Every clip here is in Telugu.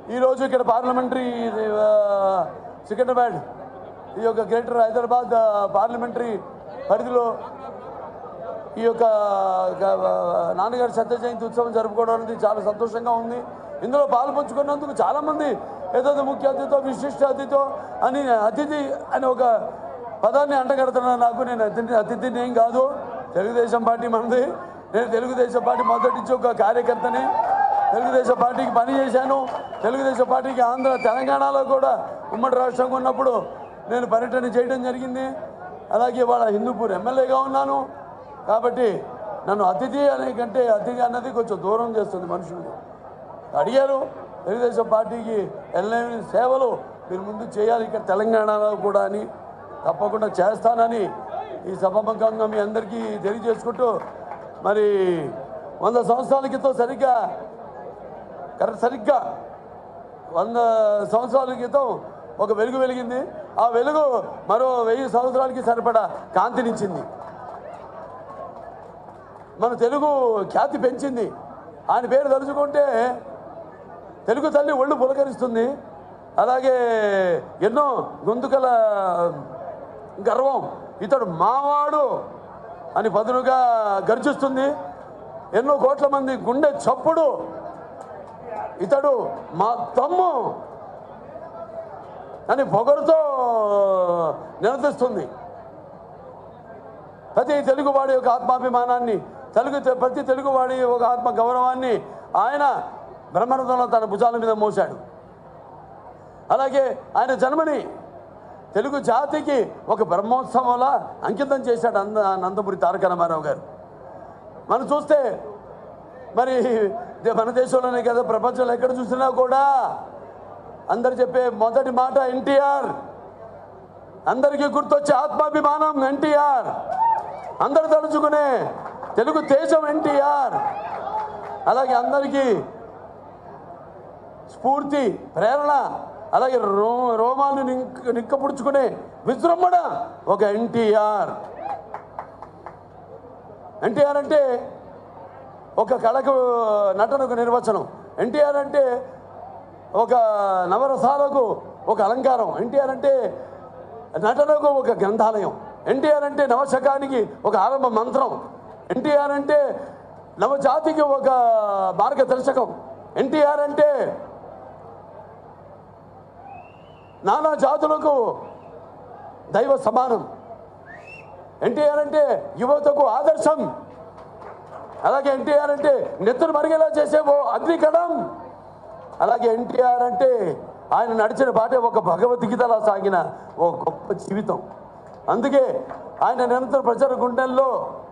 ఈరోజు ఇక్కడ పార్లమెంటరీ ఆ, సికింద్రాబాద్ ఈ యొక్క గ్రేటర్ హైదరాబాద్ ఆ, పార్లమెంటరీ పరిధిలో ఈ యొక్క గ- నాన్నగారి సత్య జయంతి ఉత్సవం జరుపుకోవడం అనేది చాలా సంతోషంగా ఉంది ఇందులో పాల్పంచుకున్నందుకు చాలామంది ఏదో ముఖ్య అతిథితో విశిష్ట అతిథితో అని అతిథి అని ఒక పదాన్ని అంటగడుతున్నాను నాకు నేను అతిథి అతిథిని ఏం కాదు తెలుగుదేశం పార్టీ మనది నేను తెలుగుదేశం పార్టీ మొదటి నుంచి ఒక కార్యకర్తని తెలుగుదేశం పార్టీకి పని చేశాను తెలుగుదేశం పార్టీకి ఆంధ్ర తెలంగాణలో కూడా ఉమ్మడి రాష్ట్రంగా ఉన్నప్పుడు నేను పర్యటన చేయడం జరిగింది అలాగే వాళ్ళ హిందూపూర్ ఎమ్మెల్యేగా ఉన్నాను కాబట్టి నన్ను అతిథి అనే కంటే అతిథి అన్నది కొంచెం దూరం చేస్తుంది మనుషులు అడిగారు తెలుగుదేశం పార్టీకి వెళ్ళలేని సేవలు మీరు ముందు చేయాలి ఇక్కడ తెలంగాణలో కూడా అని తప్పకుండా చేస్తానని ఈ సభాముఖంగా మీ అందరికీ తెలియజేసుకుంటూ మరి వంద సంవత్సరాల క్రితం సరిగ్గా కరెక్ట్ సరిగ్గా వంద సంవత్సరాల క్రితం ఒక వెలుగు వెలిగింది ఆ వెలుగు మరో వెయ్యి సంవత్సరాలకి సరిపడా కాంతినిచ్చింది మన తెలుగు ఖ్యాతి పెంచింది ఆయన పేరు తలుచుకుంటే తెలుగు తల్లి ఒళ్ళు పులకరిస్తుంది అలాగే ఎన్నో గొంతుకల గర్వం ఇతడు మావాడు అని పదునుగా గర్జిస్తుంది ఎన్నో కోట్ల మంది గుండె చప్పుడు ఇతడు మా తమ్ము అని పొగరుతో నిలదీస్తుంది ప్రతి తెలుగువాడి యొక్క ఆత్మాభిమానాన్ని తెలుగు ప్రతి తెలుగువాడి ఒక ఆత్మ గౌరవాన్ని ఆయన బ్రహ్మరథంలో తన భుజాల మీద మోశాడు అలాగే ఆయన జన్మని తెలుగు జాతికి ఒక బ్రహ్మోత్సవంలా అంకితం చేశాడు అంద నందమూరి తారక రామారావు గారు మనం చూస్తే మరి దే- మన దేశంలోనే కదా ప్రపంచంలో ఎక్కడ చూసినా కూడా అందరు చెప్పే మొదటి మాట ఎన్టీఆర్ అందరికీ గుర్తొచ్చే ఆత్మాభిమానం ఎన్టీఆర్ అందరు తలుచుకునే తెలుగు తేజం ఎన్టీఆర్ అలాగే అందరికీ స్ఫూర్తి ప్రేరణ అలాగే రో రోమాన్ని నింక నిక్కపుడుచుకునే విజృంభణ ఒక ఎన్టీఆర్ ఎన్టీఆర్ అంటే ఒక కళకు నటనకు నిర్వచనం ఎన్టీఆర్ అంటే ఒక నవరసాలకు ఒక అలంకారం ఎన్టీఆర్ అంటే నటనకు ఒక గ్రంథాలయం ఎన్టీఆర్ అంటే నవశకానికి ఒక ఆరంభ మంత్రం ఎన్టీఆర్ అంటే నవజాతికి ఒక మార్గదర్శకం ఎన్టీఆర్ అంటే నానా జాతులకు దైవ సమానం ఎన్టీఆర్ అంటే యువతకు ఆదర్శం అలాగే ఎన్టీఆర్ అంటే నెత్తురు మరిగేలా చేసే ఓ అగ్నికణం అలాగే ఎన్టీఆర్ అంటే ఆయన నడిచిన బాటే ఒక భగవద్గీతలా సాగిన ఓ గొప్ప జీవితం అందుకే ఆయన నిరంతరం ప్రచార గుండెల్లో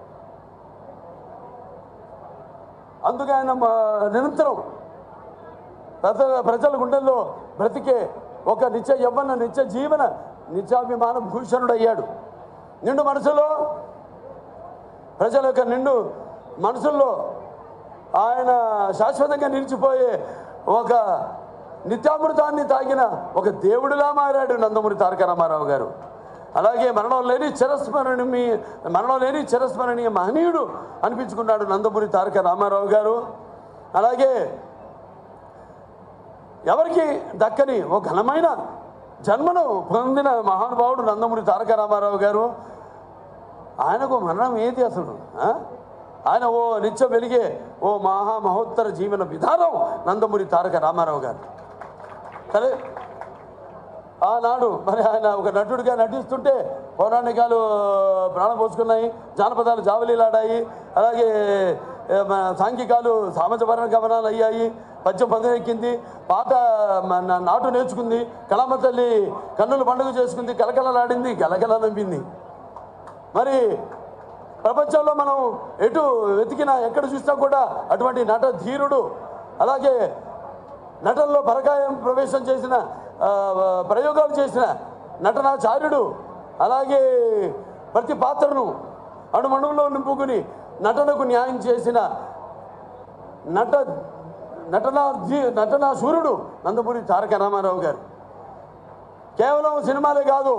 అందుకే ఆయన మా నిరంతరం ప్రజల ప్రజల గుండెల్లో బ్రతికే ఒక నిత్య యవ్వన నిత్య జీవన నిత్యాభిమాన భూషణుడు అయ్యాడు నిండు మనసులో ప్రజల యొక్క నిండు మనసుల్లో ఆయన శాశ్వతంగా నిలిచిపోయే ఒక నిత్యామృతాన్ని తాగిన ఒక దేవుడిలా మారాడు నందమూరి తారక రామారావు గారు అలాగే మరణం లేని చిరస్మరణి మరణం లేని చిరస్మరణీయ మహనీయుడు అనిపించుకున్నాడు నందమూరి తారక రామారావు గారు అలాగే ఎవరికి దక్కని ఒక ఘనమైన జన్మను పొందిన మహానుభావుడు నందమూరి తారక రామారావు గారు ఆయనకు మరణం ఏది అసలు ఆ? ఆయన ఓ నిత్యం వెలిగే ఓ మహా మహోత్తర జీవన విధానం నందమూరి తారక రామారావు గారు సరే ఆనాడు మరి ఆయన ఒక నటుడిగా నటిస్తుంటే పౌరాణికాలు ప్రాణం పోసుకున్నాయి జానపదాలు జావలీలాడాయి అలాగే ఏ, మన సాంఘికాలు సామాజపరణ గమనాలు అయ్యాయి పద్యం పదనెక్కింది పాట మన నాటు నేర్చుకుంది కళామ తల్లి కన్నులు పండుగ చేసుకుంది కలకలలాడింది గలగల నంపింది మరి ప్రపంచంలో మనం ఎటు వెతికినా ఎక్కడ చూసినా కూడా అటువంటి నట ధీరుడు అలాగే నటనలో పరకాయం ప్రవేశం చేసిన ఆ, ప్రయోగాలు చేసిన నటనాచార్యుడు అలాగే ప్రతి పాత్రను అణుమణువులో నింపుకుని నటనకు న్యాయం చేసిన నట నటనా ధీ- నటనా సూర్యుడు నందమూరి తారక రామారావు గారు కేవలం సినిమాలే కాదు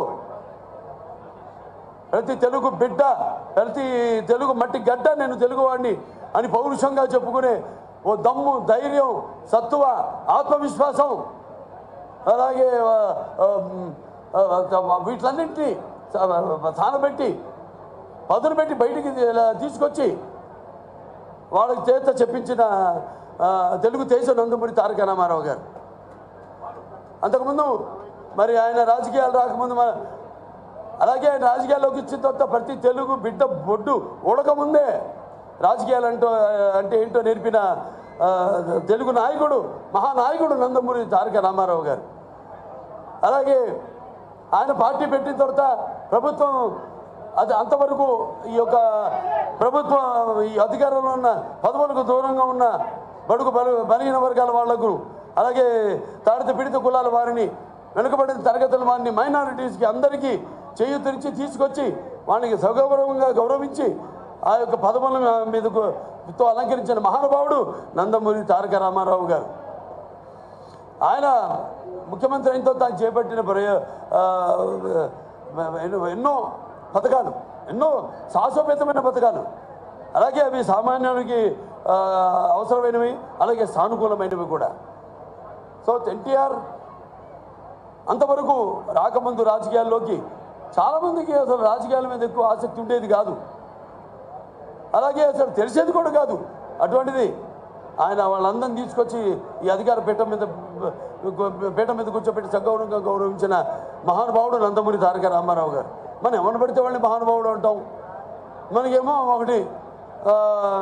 ప్రతి తెలుగు బిడ్డ ప్రతి తెలుగు మట్టి గడ్డ నేను తెలుగువాడిని అని పౌరుషంగా చెప్పుకునే ఓ దమ్ము ధైర్యం సత్తువ ఆత్మవిశ్వాసం అలాగే ఆ, ఆ, ఆ, వీటిలన్నింటినీ సానబెట్టి పదును పెట్టి బయటికి ఇలా తీసుకొచ్చి వాళ్ళకి చేత చెప్పించిన ఆ, తెలుగు తేజ నందమూరి తారక రామారావు గారు అంతకుముందు మరి ఆయన రాజకీయాలు రాకముందు మన అలాగే ఆయన రాజకీయాల్లోకి వచ్చిన తర్వాత ప్రతి తెలుగు బిడ్డ బొడ్డు ఉడకముందే రాజకీయాలు అంటూ అంటే ఏంటో నేర్పిన ఆ, తెలుగు నాయకుడు మహానాయకుడు నందమూరి తారక రామారావు గారు అలాగే ఆయన పార్టీ పెట్టిన తర్వాత ప్రభుత్వం అది అంతవరకు ఈ యొక్క ప్రభుత్వం ఈ అధికారంలో ఉన్న పదవులకు దూరంగా ఉన్న బడుగు బలు బలహీన వర్గాల వాళ్లకు అలాగే తాడిత పీడిత కులాల వారిని వెనుకబడిన తరగతుల వారిని మైనారిటీస్కి అందరికీ చేయూతనిచ్చి తీసుకొచ్చి వానికి సగౌరవంగా గౌరవించి ఆ యొక్క పదవుల మీదకు తో అలంకరించిన మహానుభావుడు నందమూరి తారక రామారావు గారు ఆయన ముఖ్యమంత్రి అయిన తర్వాత ఆయన చేపట్టిన ప్రయో ఆ, ఎన్నో- ఎన్నో పథకాలు ఎన్నో సాహసోపేతమైన పథకాలు అలాగే అవి సామాన్యునికి ఆ, అవసరమైనవి అలాగే సానుకూలమైనవి కూడా సో ఎన్టీఆర్ అంతవరకు రాకముందు రాజకీయాల్లోకి చాలామందికి అసలు రాజకీయాల మీద ఎక్కువ ఆసక్తి ఉండేది కాదు అలాగే అసలు తెలిసేది కూడా కాదు అటువంటిది ఆయన వాళ్ళందరిని తీసుకొచ్చి ఈ అధికార పీఠం మీద పీఠం మీద కూర్చోబెట్టి సగౌరవంగా గౌరవించిన మహానుభావుడు నందమూరి తారక రామారావు గారు మనం ఎవరిని పడితే వాళ్ళని మహానుభావుడు అంటాం మనకేమో ఒకటి ఆ,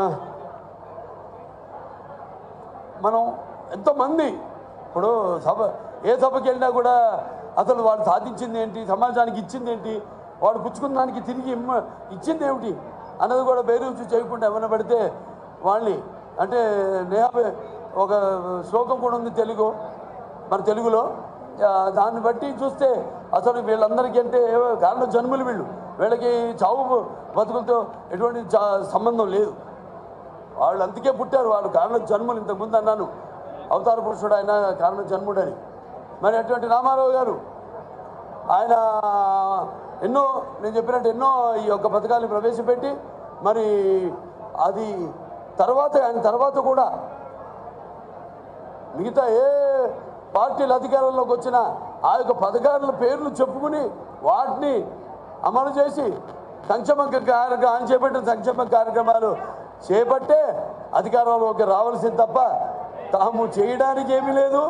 మనం ఎంతోమంది ఇప్పుడు సభ ఏ సభకి వెళ్ళినా కూడా అసలు వాడు సాధించింది ఏంటి సమాజానికి ఇచ్చింది ఏంటి వాడు పుచ్చుకున్న దానికి తిరిగి ఇమ్మ ఇచ్చింది ఏమిటి అన్నది కూడా బేరూచి చేయకుండా ఏమైనా పడితే వాళ్ళని అంటే నేహ ఒక శ్లోకం కూడా ఉంది తెలుగు మన తెలుగులో ఆ, దాన్ని బట్టి చూస్తే అసలు వీళ్ళందరికీ అంటే ఏవో కారణ జన్ములు వీళ్ళు వీళ్ళకి చావు బతుకులతో ఎటువంటి చా- సంబంధం లేదు వాళ్ళు అందుకే పుట్టారు వాళ్ళు కారణ జన్ములు ఇంతకుముందు అన్నాను అవతార పురుషుడు ఆయన కారణ జన్ముడని మరి అటువంటి రామారావు గారు ఆయన ఎన్నో నేను చెప్పినట్టు ఎన్నో ఈ యొక్క పథకాలను ప్రవేశపెట్టి మరి అది తర్వాత ఆయన తర్వాత కూడా మిగతా ఏ పార్టీలు అధికారంలోకి వచ్చినా ఆ యొక్క పథకాల పేర్లు చెప్పుకుని వాటిని అమలు చేసి సంక్షేమ కార్యక్రమం ఆయన చేపట్టిన సంక్షేమ కార్యక్రమాలు చేపట్టే అధికారంలోకి రావాల్సింది తప్ప తాము చేయడానికి ఏమీ లేదు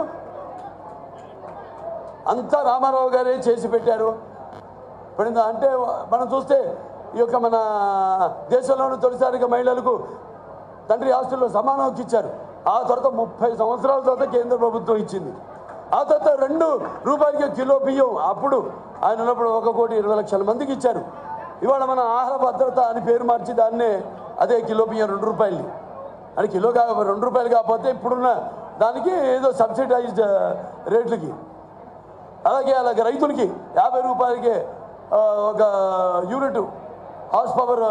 అంతా రామారావు గారే చేసి పెట్టారు ఇప్పుడు ఇంత అంటే మనం చూస్తే ఈ యొక్క మన దేశంలోని తొలిసారిగా మహిళలకు తండ్రి ఆస్తుల్లో సమాన హక్కు ఇచ్చారు ఆ తర్వాత ముప్పై సంవత్సరాల తర్వాత కేంద్ర ప్రభుత్వం ఇచ్చింది ఆ తర్వాత రెండు రూపాయలకి కిలో బియ్యం అప్పుడు ఆయన ఉన్నప్పుడు ఒక కోటి ఇరవై లక్షల మందికి ఇచ్చారు ఇవాళ మన ఆహార భద్రత అని పేరు మార్చి దాన్నే అదే కిలో బియ్యం రెండు రూపాయలు అని కిలో కా రెండు రూపాయలు కాకపోతే ఇప్పుడున్న దానికి ఏదో సబ్సిడైజ్డ్ రేట్లకి అలాగే అలాగే రైతులకి యాభై రూపాయలకి ఆ, ఒక యూనిట్ హార్స్ పవర్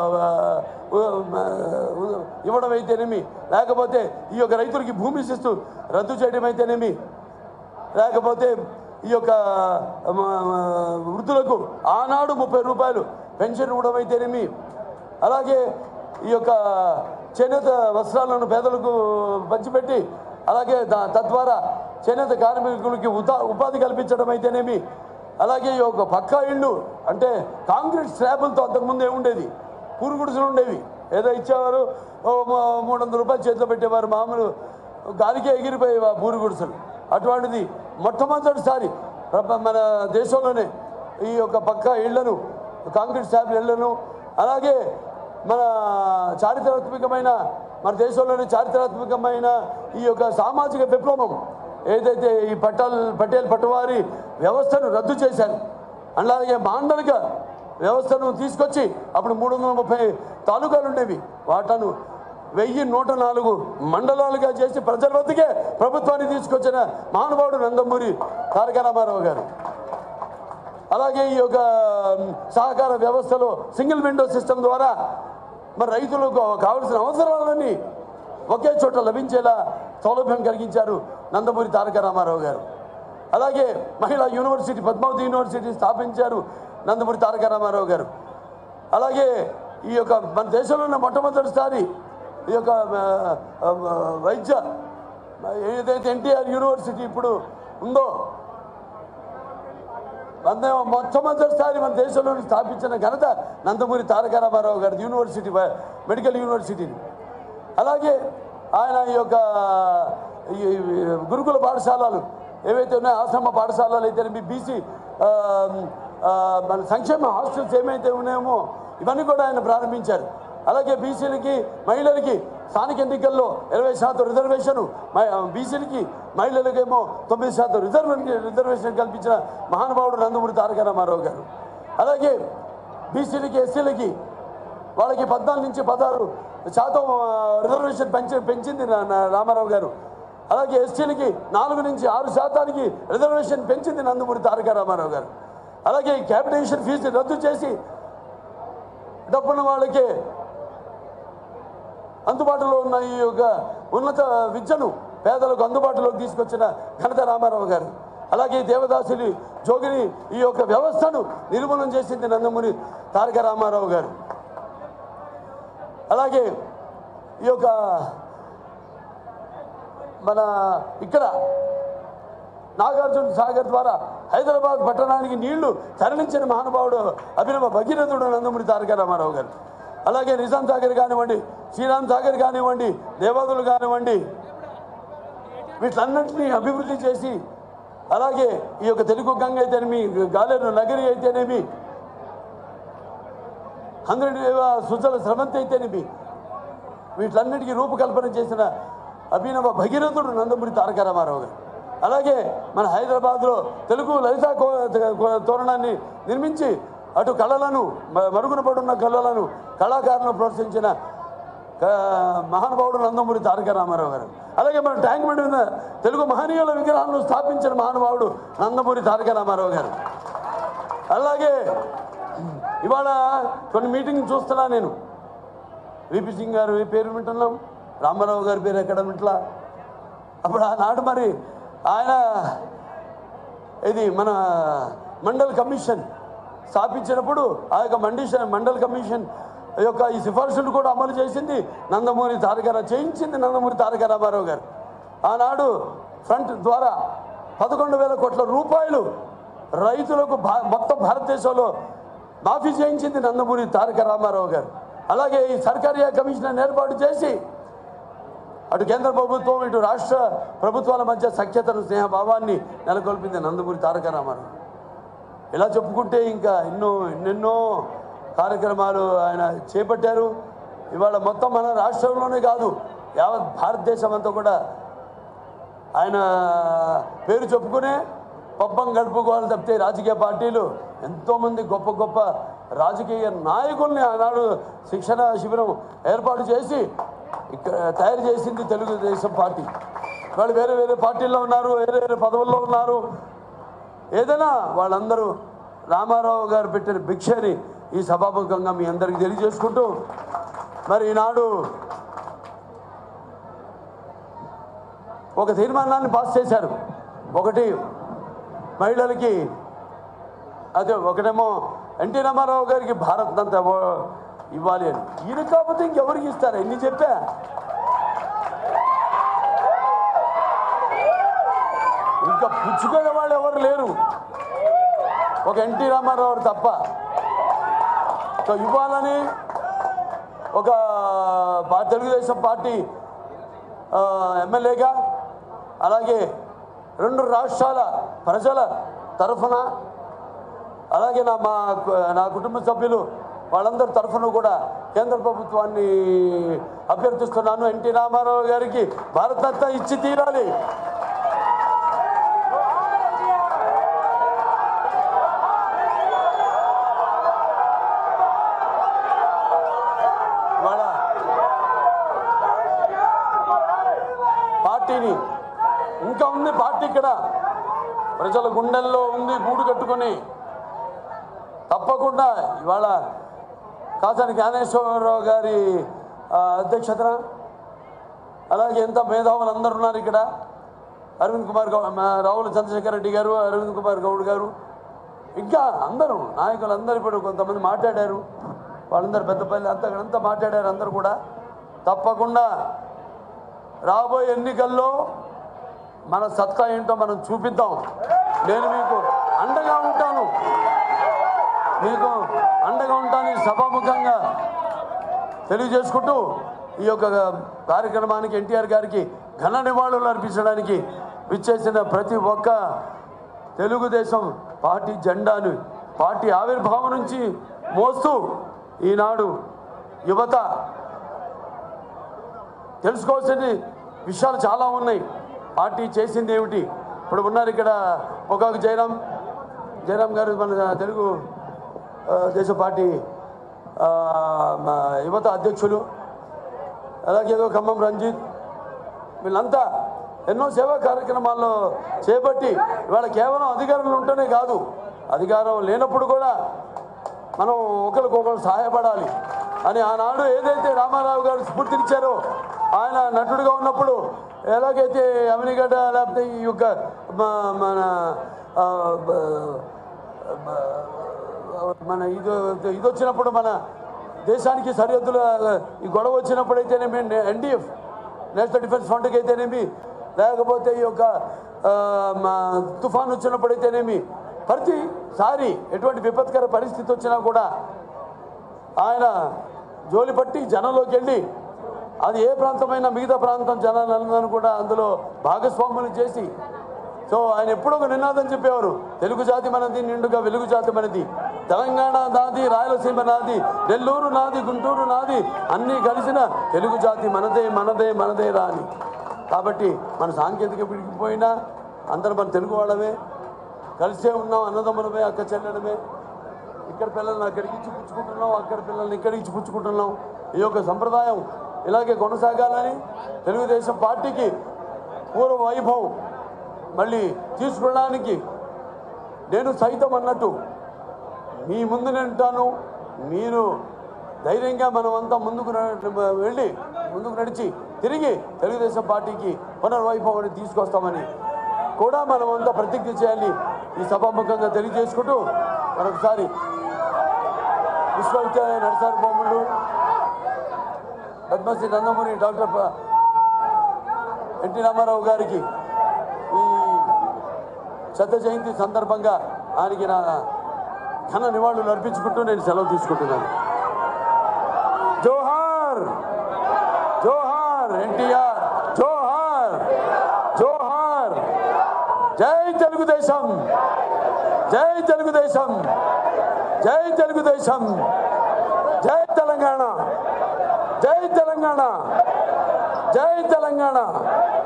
ఇవ్వడం అయితేనేమి లేకపోతే ఈ యొక్క రైతులకి భూమి శిస్తు రద్దు చేయడం అయితేనేమి లేకపోతే ఈ యొక్క మ, మ, వృద్ధులకు ఆనాడు ముప్పై రూపాయలు పెన్షన్ ఇవ్వడం అయితేనేమి అలాగే ఈ యొక్క చేనేత వస్త్రాలను పేదలకు పంచిపెట్టి అలాగే దా- తద్వారా చేనేత కార్మికులకి ఉదా ఉపాధి కల్పించడం అయితేనేమి అలాగే ఈ యొక్క పక్కా ఇళ్ళు అంటే కాంక్రీట్ స్లాబులతో అంతకుముందు ఏముండేది పూరు గుడిసెలు ఉండేవి ఏదో ఇచ్చేవారు ఓ మ- మూడు వందల రూపాయలు చేతిలో పెట్టేవారు మామూలు గాలికే ఎగిరిపోయేవి ఆ పూరు గుడిసెలు అటువంటిది మొట్టమొదటిసారి ప్రప- మన దేశంలోనే ఈ యొక్క పక్క ఇళ్లను కాంక్రీట్ స్లాబ్ ఇళ్లను అలాగే మన చారిత్రాత్మకమైన మన దేశంలోని చారిత్రాత్మకమైన ఈ యొక్క సామాజిక విప్లవం ఏదైతే ఈ పట్టాల్ పటేల్ పట్టువారి వ్యవస్థను రద్దు చేశారు అలాగే మాండలిక వ్యవస్థను తీసుకొచ్చి అప్పుడు మూడు వందల ముప్పై తాలూకాలు ఉండేవి వాటను వెయ్యి నూట నాలుగు మండలాలుగా చేసి ప్రజల వద్దకే ప్రభుత్వాన్ని తీసుకొచ్చిన మహానుభావుడు నందమూరి తారక రామారావు గారు అలాగే ఈ యొక్క మ్, సహకార వ్యవస్థలో సింగిల్ విండో సిస్టమ్ ద్వారా మరి రైతులకు కావలసిన అవసరాలన్నీ ఒకే చోట లభించేలా సౌలభ్యం కలిగించారు నందమూరి తారక రామారావు గారు అలాగే మహిళా యూనివర్సిటీ పద్మావతి యూనివర్సిటీ స్థాపించారు నందమూరి తారక రామారావు గారు అలాగే ఈ యొక్క మన దేశంలో ఉన్న మొట్టమొదటిసారి ఈ యొక్క ఆ, ఆ, వైద్య ఏదైతే ఎన్టీఆర్ యూనివర్సిటీ ఇప్పుడు ఉందో వంద మొట్టమొదటిసారి మన దేశంలో స్థాపించిన ఘనత నందమూరి తారక రామారావు గారి యూనివర్సిటీ మెడికల్ యూనివర్సిటీని అలాగే ఆయన ఈ యొక్క ఈ గురుకుల పాఠశాలలు ఏవైతే ఉన్నాయో ఆశ్రమ పాఠశాలలు అయితే మీ బీసీ మన సంక్షేమ హాస్టల్స్ ఏమైతే ఉన్నాయేమో ఇవన్నీ కూడా ఆయన ప్రారంభించారు అలాగే బీసీలకి మహిళలకి స్థానిక ఎన్నికల్లో ఇరవై శాతం రిజర్వేషన్ బీసీలకి మహిళలకేమో తొమ్మిది శాతం రిజర్వ్ రిజర్వేషన్ కల్పించిన మహానుభావుడు నందమూరి తారక రామారావు గారు అలాగే బీసీలకి ఎస్సీలకి వాళ్ళకి పద్నాలుగు నుంచి పదహారు శాతం ఆ, రిజర్వేషన్ పెంచి పెంచింది నా- నా రామారావు గారు అలాగే ఎస్టీలకి నాలుగు నుంచి ఆరు శాతానికి రిజర్వేషన్ పెంచింది నందమూరి తారక రామారావు గారు అలాగే క్యాపిటేషన్ ఫీజు రద్దు చేసి డబ్బున్న వాళ్ళకి అందుబాటులో ఉన్న ఈ యొక్క ఉన్నత విద్యను పేదలకు అందుబాటులోకి తీసుకొచ్చిన ఘనత రామారావు గారు అలాగే దేవదాసుని జోగిని ఈ యొక్క వ్యవస్థను నిర్మూలన చేసింది నందమూరి తారక రామారావు గారు అలాగే ఈ యొక్క మన ఇక్కడ నాగార్జున సాగర్ ద్వారా హైదరాబాద్ పట్టణానికి నీళ్లు తరలించిన మహానుభావుడు అభినవ భగీరథుడు నందమూరి తారక రామారావు గారు అలాగే నిజాం సాగర్ కానివ్వండి శ్రీరామ్ సాగర్ కానివ్వండి దేవాదులు కానివ్వండి వీటన్నింటినీ అభివృద్ధి చేసి అలాగే ఈ యొక్క తెలుగు గంగ అయితేనేమి గాలేరు నగరి అయితేనేమి హండ్రెడ్ సుజల స్రవంతి అయితేనేమి వీటన్నిటికీ రూపకల్పన చేసిన అభినవ భగీరథుడు నందమూరి తారక రామారావు గారు అలాగే మన హైదరాబాద్లో తెలుగు లలిత కో- కో- తోరణాన్ని నిర్మించి అటు కళలను మ- మరుగున పడున్న కళలను కళాకారులను ప్రోత్సహించిన క- మహానుభావుడు నందమూరి తారక రామారావు గారు అలాగే మన ట్యాంక్ బండ్ మీద తెలుగు మహనీయుల విగ్రహాలను స్థాపించిన మహానుభావుడు నందమూరి తారక రామారావు గారు అలాగే ఇవాళ కొన్ని మీటింగ్ చూస్తున్నా నేను విపి సింగ్ గారు ఈ పేరు వింటున్నాం రామారావు గారి పేరు ఎక్కడ వింటలా అప్పుడు ఆనాడు మరి ఆయన ఇది మన మండల్ కమిషన్ స్థాపించినప్పుడు ఆ యొక్క మండిషన్ మండల్ కమిషన్ యొక్క ఈ సిఫార్సులు కూడా అమలు చేసింది నందమూరి తారక రా- చేయించింది నందమూరి తారక రామారావు గారు ఆనాడు ఫ్రంట్ ద్వారా పదకొండు వేల కోట్ల రూపాయలు రైతులకు భా మొత్తం భారతదేశంలో మాఫీ చేయించింది నందమూరి తారక రామారావు గారు అలాగే ఈ సర్కారీ కమిషన్ ఏర్పాటు చేసి అటు కేంద్ర ప్రభుత్వం ఇటు రాష్ట్ర ప్రభుత్వాల మధ్య సఖ్యతను స్నేహభావాన్ని నెలకొల్పింది నందమూరి తారక రామారావు ఇలా చెప్పుకుంటే ఇంకా ఎన్నో ఎన్నెన్నో కార్యక్రమాలు ఆయన చేపట్టారు ఇవాళ మొత్తం మన రాష్ట్రంలోనే కాదు యావత్ భారతదేశం అంతా కూడా ఆయన పేరు చెప్పుకునే పబ్బం గడుపుకోవాలి తప్పితే రాజకీయ పార్టీలు ఎంతోమంది గొప్ప గొప్ప రాజకీయ నాయకుల్ని ఆనాడు శిక్షణ శిబిరం ఏర్పాటు చేసి ఇక్కడ తయారు చేసింది తెలుగుదేశం పార్టీ వాళ్ళు వేరే వేరే పార్టీల్లో ఉన్నారు వేరే వేరే పదవుల్లో ఉన్నారు ఏదైనా వాళ్ళందరూ రామారావు గారు పెట్టిన భిక్షని ఈ సభాముఖంగా మీ అందరికీ తెలియజేసుకుంటూ మరి ఈనాడు ఒక తీర్మానాన్ని పాస్ చేశారు ఒకటి మహిళలకి అదే ఒకటేమో ఎన్టీ రామారావు గారికి భారత్ అంతా ఇవ్వాలి అని ఈయన కాకపోతే ఇంకెవరికి ఇస్తారు ఎన్ని చెప్పా ఇంకా పుచ్చుకునే వాళ్ళు ఎవరు లేరు ఒక ఎన్టీ రామారావు తప్ప సో ఇవ్వాలని ఒక పా- తెలుగుదేశం పార్టీ ఆ, ఎమ్మెల్యేగా అలాగే రెండు రాష్ట్రాల ప్రజల తరఫున అలాగే నా మా నా కుటుంబ సభ్యులు వాళ్ళందరి తరఫున కూడా కేంద్ర ప్రభుత్వాన్ని అభ్యర్థిస్తున్నాను ఎన్టీ రామారావు గారికి భారతరత్న ఇచ్చి తీరాలి ఇవాళ పార్టీని ఇంకా ఉంది పార్టీ ఇక్కడ ప్రజల గుండెల్లో ఉంది గూడు కట్టుకొని తప్పకుండా ఇవాళ కాసాని జ్ఞానేశ్వరరావు గారి ఆ, అధ్యక్షతన అలాగే ఎంత మేధావులు అందరు ఉన్నారు ఇక్కడ అరవింద్ కుమార్ గౌ మా రావుల చంద్రశేఖర్ రెడ్డి గారు అరవింద్ కుమార్ గౌడ్ గారు ఇంకా అందరూ నాయకులు అందరూ ఇప్పుడు కొంతమంది మాట్లాడారు వాళ్ళందరూ పెద్దపల్లి అంతా అంతా మాట్లాడారు అందరూ కూడా తప్పకుండా రాబోయే ఎన్నికల్లో మన సత్తా ఏంటో మనం చూపిద్దాం నేను మీకు అండగా ఉంటాను మీకు అండగా ఉంటాను ఈ సభాముఖంగా తెలియజేసుకుంటూ ఈ యొక్క కార్యక్రమానికి ఎన్టీఆర్ గారికి ఘన నివాళులు అర్పించడానికి విచ్చేసిన ప్రతి ఒక్క తెలుగుదేశం పార్టీ జెండాను పార్టీ ఆవిర్భావం నుంచి మోస్తూ ఈనాడు యువత తెలుసుకోవాల్సిన విషయాలు చాలా ఉన్నాయి పార్టీ చేసింది ఏమిటి ఇప్పుడు ఉన్నారు ఇక్కడ పొగాకు జయరాం జయరాం గారు మన తెలుగు ఆ, దేశ పార్టీ ఆ, మా యువత అధ్యక్షులు అలాగే ఏదో ఖమ్మం రంజిత్ వీళ్ళంతా ఎన్నో సేవా కార్యక్రమాల్లో చేపట్టి ఇవాళ కేవలం అధికారంలో ఉంటేనే కాదు అధికారం లేనప్పుడు కూడా మనం ఒకరికొకరు సహాయపడాలి అని ఆనాడు ఏదైతే రామారావు గారు స్ఫూర్తినిచ్చారో ఆయన నటుడుగా ఉన్నప్పుడు ఎలాగైతే అమినిగడ్డ లేకపోతే ఈ యొక్క మ- మన ఆ, బ- బ- మన ఇది ఇది వచ్చినప్పుడు మన దేశానికి సరిహద్దుల ఈ గొడవ వచ్చినప్పుడైతేనేమి ఎన్డీఎఫ్ నేషనల్ డిఫెన్స్ ఫండ్కి అయితేనేమి లేకపోతే ఈ యొక్క ఆ, మా తుఫాన్ వచ్చినప్పుడైతేనేమి ప్రతిసారి ఎటువంటి విపత్కర పరిస్థితి వచ్చినా కూడా ఆయన జోలి పట్టి జనంలోకి వెళ్ళి అది ఏ ప్రాంతమైనా మిగతా ప్రాంతం జనాలందరూ కూడా అందులో భాగస్వాములు చేసి సో ఆయన ఎప్పుడో ఒక నినాదం చెప్పేవారు తెలుగు జాతి మనది నిండుగా వెలుగు జాతి మనది తెలంగాణ నాది రాయలసీమ నాది నెల్లూరు నాది గుంటూరు నాది అన్నీ కలిసిన తెలుగు జాతి మనదే మనదే మనదే రా అని కాబట్టి మన సాంకేతిక పిడికిపోయినా అందరూ మన తెలుగు వాళ్ళమే కలిసే ఉన్నాం అన్నదమ్ములమే అక్క చెల్లెలమే ఇక్కడ పిల్లల్ని అక్కడికి ఇచ్చి పుచ్చుకుంటున్నాం అక్కడ పిల్లల్ని ఇక్కడికి ఇచ్చి పుచ్చుకుంటున్నాం ఈ యొక్క సంప్రదాయం ఇలాగే కొనసాగాలని తెలుగుదేశం పార్టీకి పూర్వ వైభవం మళ్ళీ తీసుకురావడానికి నేను సైతం అన్నట్టు మీ ముందు ఉంటాను మీరు ధైర్యంగా మనమంతా ముందుకు న- వెళ్ళి ముందుకు నడిచి తిరిగి తెలుగుదేశం పార్టీకి పునర్వైభవాన్ని తీసుకొస్తామని కూడా మనమంతా ప్రతిజ్ఞ చేయాలి ఈ సభాముఖంగా తెలియజేసుకుంటూ మరొకసారి విశ్వవిద్యాలయ నరసారి బొమ్మలు పద్మశ్రీ నందమూరి డాక్టర్ ప- ఎన్టీ రామారావు గారికి ఈ శత జయంతి సందర్భంగా ఆయనకి నా ఘన నివాళులు అర్పించుకుంటూ నేను సెలవు తీసుకుంటున్నాను జోహార్ జోహార్ ఎన్టీఆర్ జోహార్ జోహార్ జై తెలుగుదేశం జై తెలుగుదేశం జై తెలుగుదేశం జై తెలంగాణ జై తెలంగాణ జై తెలంగాణ